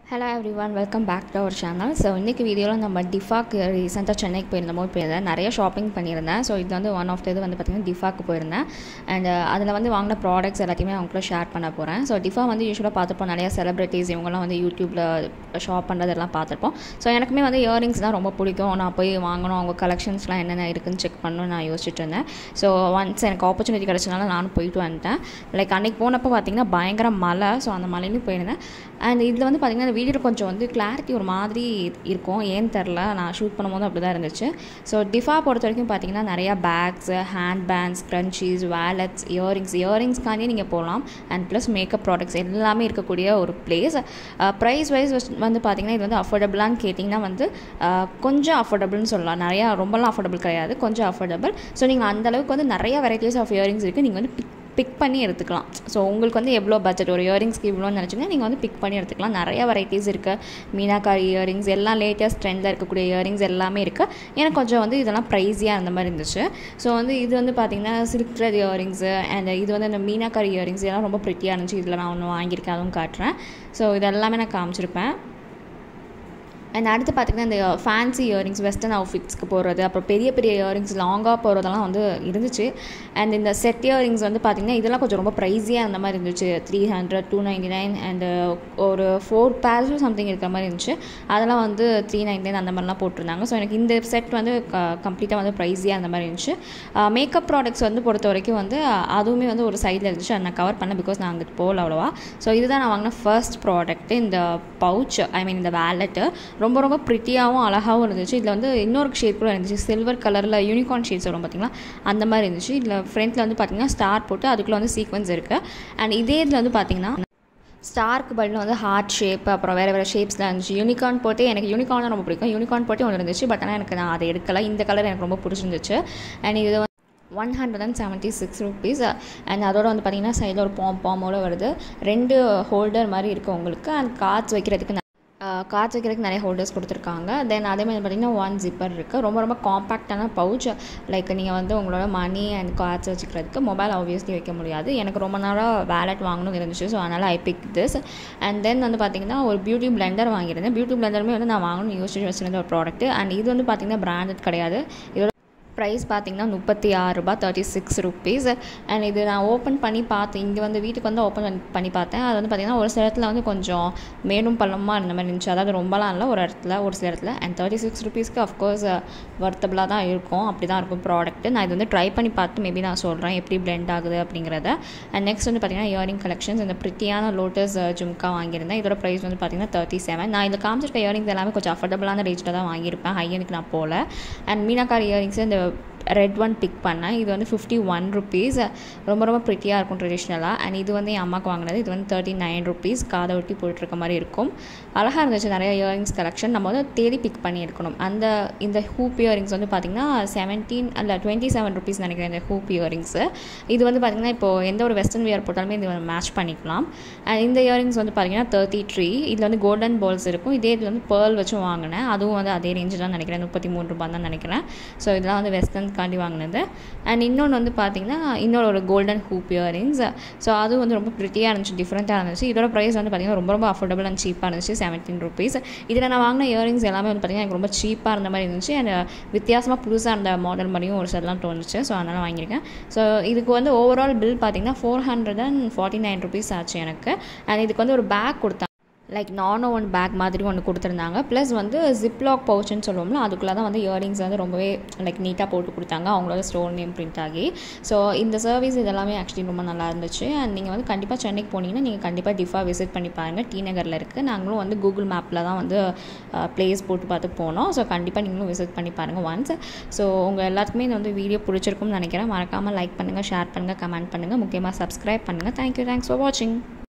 hello everyone welcome back to our channel so இன்றைக்கி வீடியோவில் நம்ம டிஃபாக்கு ரீசெண்டாக சென்னைக்கு போயிருந்தோமோ போயிருந்தேன் நிறைய ஷாப்பிங் பண்ணியிருந்தேன் ஸோ இது வந்து ஒன் ஆஃப் இது வந்து பார்த்திங்கன்னா டிஃபாக்கு போயிருந்தேன் அண்ட் அதில் வந்து வாங்கின ப்ராடக்ட்ஸ் எல்லாத்தையுமே அவங்களுக்குள்ள ஷேர் பண்ண போகிறேன் ஸோ டிஃபா வந்து யூஸ்வலாக பார்த்துப்போம் நிறைய செலிப்ரிட்டிஸ் இவங்கெல்லாம் வந்து யூடியூப்பில் ஷாப் பண்ணுறதெல்லாம் பார்த்துருப்போம் ஸோ எனக்குமே வந்து இயரிங்ஸ் தான் ரொம்ப பிடிக்கும் நான் போய் வாங்கணும் அவங்க கலெக்ஷன்ஸ்லாம் என்னென்ன இருக்குதுன்னு செக் பண்ணணும்னு நான் யோசிச்சுட்டு இருந்தேன் ஸோ ஒன்ஸ் எனக்கு ஆப்பர்ச்சுனிட்டி கிடச்சனால நானும் போயிட்டு வந்துட்டேன் லைக் அன்றைக்கி போனப்போ பார்த்திங்கன்னா பயங்கர மழை ஸோ அந்த மலையிலையும் போயிருந்தேன் அண்ட் இதில் வந்து பார்த்திங்கன்னா வீடியோவில் கொஞ்சம் வந்து கிளாரிட்டி ஒரு மாதிரி இருக்கும் ஏன்னு தெரில நான் ஷூட் பண்ணும்போது அப்படி தான் இருந்துச்சு ஸோ டிஃபா பொறுத்த வரைக்கும் பார்த்தீங்கன்னா நிறையா bags hand bands scrunchies wallets earrings இயரிங்ஸ்க்காண்டி நீங்கள் போகலாம் அண்ட் ப்ளஸ் மேக்கப் ப்ராடக்ட்ஸ் எல்லாமே இருக்கக்கூடிய ஒரு பிளேஸ் ப்ரைஸ் வைஸ் வந்து பார்த்திங்கன்னா இது வந்து அஃபோர்டபுளான்னு கேட்டிங்கன்னா வந்து கொஞ்சம் அஃபோர்டபுள்னு சொல்லலாம் நிறையா ரொம்பலாம் அஃபோர்டபுள் கிடையாது கொஞ்சம் அஃபோர்டபுள் ஸோ நீங்கள் அந்தளவுக்கு வந்து நிறைய வெரைட்டிஸ் ஆஃப் இயரிங்ஸ் இருக்குது நீங்கள் வந்து பிக் பிக் பண்ணி எடுத்துக்கலாம் ஸோ உங்களுக்கு வந்து எவ்வளோ பட்ஜெட் ஒரு இயரிங்ஸ்க்கு இவ்வளோன்னு நினச்சிங்கன்னா நீங்கள் வந்து பிக் பண்ணி எடுத்துக்கலாம் நிறைய வெரைட்டிஸ் இருக்குது மீனாக்காரி இயரிங்ஸ் எல்லாம் லேட்டஸ்ட் ட்ரெண்டில் இருக்கக்கூடிய இயரிங்ஸ் எல்லாமே இருக்குது எனக்கு கொஞ்சம் வந்து இதெல்லாம் ப்ரைஸியாக அந்த மாதிரி இருந்துச்சு ஸோ வந்து இது வந்து பார்த்திங்கன்னா சில்க் த்ரெட் இயரிங்ஸு அண்ட் இது வந்து இந்த மீனாக்காரி இயரிங்ஸ் இதெல்லாம் ரொம்ப ப்ரிட்டியாக இருந்துச்சு இதில் நான் ஒன்று வாங்கியிருக்கேன் அதுவும் காட்டுறேன் ஸோ இது எல்லாமே நான் காமிச்சிருப்பேன் அண்ட் அடுத்து பார்த்திங்கன்னா இந்த ஃபேன்சி இயரிங்ஸ் வெஸ்டர்ன் அவுட்ஃபிட்ஸ்க்கு போகிறது அப்புறம் பெரிய பெரிய இயரிங்ஸ் லாங்காக போகிறதெல்லாம் வந்து இருந்துச்சு அண்ட் இந்த செட் இயரிங்ஸ் வந்து பார்த்திங்கன்னா இதெல்லாம் கொஞ்சம் ரொம்ப ப்ரைஸியாக அந்த மாதிரி இருந்துச்சு three hundred two ninety nine and ஒரு ஃபோர் பேர்ஸும் சம்திங் இருக்கிற மாதிரி இருந்துச்சு அதெல்லாம் வந்து த்ரீ நைன்டி நைன் அந்த மாதிரிலாம் போட்டிருந்தாங்க ஸோ எனக்கு இந்த செட் வந்து கம்ப்ளீட்டாக வந்து ப்ரைஸியாக அந்த மாதிரி இருந்துச்சு மேக்கப் ப்ராடக்ட்ஸ் வந்து பொறுத்த வரைக்கும் வந்து அதுவுமே வந்து ஒரு சைடில் இருந்துச்சு அதை நான் கவர் பண்ணேன் பிகாஸ் நான் அங்கே போகல அவ்வளோவா ஸோ இதுதான் நான் வாங்கின ஃபர்ஸ்ட் ப்ராடக்ட்டு இந்த பவுச் ஐ மீன் இந்த வேலெட்டு ரொம்ப ரொம்ப ப்ரிட்டியாகவும் அழகாகவும் இருந்துச்சு இதில் வந்து இன்னொரு ஷேட் கூட இருந்துச்சு சில்வர் கலரில் யூனிகார்ன் ஷேட்ஸ் வரும் பார்த்திங்களா அந்த மாதிரி இருந்துச்சு இதில் ஃப்ரண்ட்டில் வந்து பார்த்திங்கன்னா ஸ்டார் போட்டு அதுக்குள்ளே வந்து சீக்வன்ஸ் இருக்குது அண்ட் இதே இதில் வந்து பார்த்திங்கன்னா ஸ்டார்க்கு பதில் வந்து ஹார்ட் ஷேப் அப்புறம் வேறு வேறு ஷேப்ஸ்லாம் இருந்துச்சு யூனிகார்ன் போட்டு எனக்கு யூனிகார்ன் தான் ரொம்ப பிடிக்கும் யூனிகார்ன் போட்டு ஒன்று இருந்துச்சு பட் ஆனால் எனக்கு நான் அதை எடுக்கல இந்த கலர் எனக்கு ரொம்ப பிடிச்சிருந்துச்சு அண்ட் இது வந்து one hundred and seventy six rupees and அதோட வந்து பார்த்திங்கன்னா சைடில் ஒரு பாம் பாமோட வருது ரெண்டு ஹோல்டர் மாதிரி இருக்குது உங்களுக்கு அண்ட் கார்ட்ஸ் வைக்கிறதுக்கு கார்ட்ஸ் வைக்கிறதுக்கு நிறைய ஹோல்டர்ஸ் கொடுத்துருக்காங்க தென் அதே மாதிரி பார்த்திங்கன்னா ஒன் ஜிப்பர் இருக்குது ரொம்ப ரொம்ப காம்பேக்டான பவுச் லைக் நீங்கள் வந்து உங்களோட மணி அண்ட் கார்ட்ஸ் வச்சுக்கிறதுக்கு மொபைல் ஆப்வியஸ்லி வைக்க முடியாது எனக்கு ரொம்ப நேரம் வேலட் வாங்கணும் இருந்துச்சு ஸோ அதனால் I pick this and then வந்து பார்த்திங்கன்னா ஒரு பியூட்டி பிளெண்டர் வாங்கியிருந்தேன் பியூட்டி பிளெண்டருமே வந்து நான் வாங்கணும்னு யோசிச்சு வச்சுருந்த ஒரு ப்ராடக்ட் அண்ட் இது வந்து பார்த்திங்கன்னா பிராண்டட் கிடையாது இதோட ப்ரைஸ் பார்த்திங்கன்னா முப்பத்தி ஆறு ரூபா தேர்ட்டி சிக்ஸ் ருப்பீஸ் அண்ட் இது நான் ஓப்பன் பண்ணி பார்த்தேன் இங்கே வந்து வீட்டுக்கு வந்து ஓப்பன் பண்ணி பார்த்தேன் அது வந்து பார்த்திங்கன்னா ஒரு சில இடத்துல வந்து கொஞ்சம் மேடும் பள்ளமாக இருந்த மாதிரி இருந்துச்சு அதாவது ரொம்பலாம் இல்லை ஒரு இடத்துல ஒரு சில இடத்துல அண்ட் தேர்ட்டி சிக்ஸ் ருபீஸ்க்கு அஃப்கோர்ஸ் வர்த்தபிளாக தான் இருக்கும் அப்படி தான் இருக்கும் ப்ராடக்ட் நான் இது வந்து ட்ரை பண்ணி பார்த்து மேபி நான் சொல்கிறேன் எப்படி பிளெண்ட் ஆகுது அப்படிங்கிறத அண்ட் நெக்ஸ்ட் வந்து பார்த்திங்கன்னா இயரிங் கலெக்ஷன்ஸ் இந்த ப்ரிட்டியான லோட்டஸ் ஜும்கா வாங்கியிருந்தேன் இதோட ப்ரைஸ் வந்து பார்த்திங்கன்னா தேர்ட்டி செவன் நான் இதில் காமிச்சிருக்க இயரிங்ஸ் எல்லாமே கொஞ்சம் அஃபோர்டபுளான ரேஞ்சில் தான் வாங்கியிருப்பேன் ஹையனுக்கு நான் போகல அண்ட் மீனாக்கார் இயரிங்ஸ் இந்த ரெட் ஒன் பிக் பண்ணேன் இது வந்து ஃபிஃப்டி ஒன் ருபீஸ் ரொம்ப ரொம்ப ப்ரிட்டியாக இருக்கும் ட்ரெடிஷ்னலாக அண்ட் இது வந்து என் அம்மாவுக்கு வாங்கினது இது வந்து தேர்ட்டி நைன் ருபீஸ் காதை ஒட்டி போட்டுருக்க மாதிரி இருக்கும் அழகாக இருந்துச்சு நிறைய இயரிங்ஸ் கலெக்ஷன் நம்ம வந்து தேடி பிக் பண்ணி எடுக்கணும் அந்த இந்த ஹூப் இயரிங்ஸ் வந்து பார்த்திங்கன்னா செவன்டீன் அல்ல டுவெண்ட்டி செவன் ருபீஸ் நினைக்கிறேன் இந்த ஹூப் இயரிங்ஸு இது வந்து பார்த்திங்கன்னா இப்போது எந்த ஒரு வெஸ்டர்ன் வியர் போட்டாலுமே இது மேட்ச் பண்ணிக்கலாம் அண்ட் இந்த இயரிங்ஸ் வந்து பார்த்திங்கன்னா தேர்ட்டி த்ரீ இதில் வந்து கோல்டன் பால்ஸ் இருக்கும் இதே இதில் வந்து பேர்ல் வச்சும் வாங்கினேன் அதுவும் வந்து அதே ரேஞ்சு தான் நினைக்கிறேன் முப்பத்தி மூணு ரூபா தான் நினைக்கிறேன் ஸோ இதெல்லாம் வந்து வெஸ்டர்ன் காண்டி வாங்கினது அண்ட் இன்னொன்று வந்து பார்த்திங்கன்னா இன்னொரு ஒரு கோல்டன் ஹூப் இயரிங்ஸ் ஸோ அதுவும் வந்து ரொம்ப ப்ரிட்டியாக இருந்துச்சு டிஃப்ரெண்ட்டாக இருந்துச்சு இதோட ப்ரைஸ் வந்து பார்த்திங்கன்னா ரொம்ப ரொம்ப அஃபோர்டபுள் அண்ட் சீப்பாக இருந்துச்சு செவன்டீன் ருபீஸ் இதில் நான் வாங்கின இயரிங்ஸ் எல்லாமே வந்து பார்த்திங்கன்னா எனக்கு ரொம்ப சீப்பாக இருந்த மாதிரி இருந்துச்சு அண்ட் வித்தியாசமாக புதுசாக இருந்த மாடல் மாதிரியும் ஒரு சிலலாம் தோணுச்சு ஸோ அதனால் வாங்கியிருக்கேன் ஸோ இதுக்கு வந்து ஓவரால் பில் பார்த்திங்கன்னா four hundred and forty nine rupees ஆச்சு எனக்கு அண்ட் இதுக்கு வந்து ஒரு பேக் கொடுத்தாங்க லைக் நானோ ஒன் பேக் மாதிரி ஒன்று கொடுத்துருந்தாங்க ப்ளஸ் வந்து ஜிப்லாக் பவுச்சுன்னு சொல்லுவோம்ல அதுக்குள்ளே தான் வந்து இயரிங்ஸ் வந்து ரொம்பவே லைக் நீட்டாக போட்டு கொடுத்தாங்க அவங்களோட ஸ்டோர் நேம் பிரிண்ட் ஆகி ஸோ இந்த சர்வீஸ் இதெல்லாமே ஆக்சுவலி ரொம்ப நல்லா இருந்துச்சு அண்ட் நீங்கள் வந்து கண்டிப்பாக சென்னைக்கு போனீங்கன்னா நீங்கள் கண்டிப்பாக டிஃபா விசிட் பண்ணி பாருங்கள் டி நகரில் இருக்குது நாங்களும் வந்து கூகுள் மேப்பில் தான் வந்து ப்ளேஸ் போட்டு பார்த்து போனோம் ஸோ கண்டிப்பாக நீங்களும் விசிட் பண்ணி பாருங்கள் ஒன்ஸ் ஸோ உங்கள் எல்லாத்துக்குமே இந்த வந்து வீடியோ பிடிச்சிருக்கும்னு நினைக்கிறேன் மறக்காமல் லைக் பண்ணுங்கள் ஷேர் பண்ணுங்கள் கமெண்ட் பண்ணுங்கள் முக்கியமாக சப்ஸ்கிரைப் பண்ணுங்கள் தேங்க்யூ தேங்க்ஸ் ஃபார் வாட்சிங்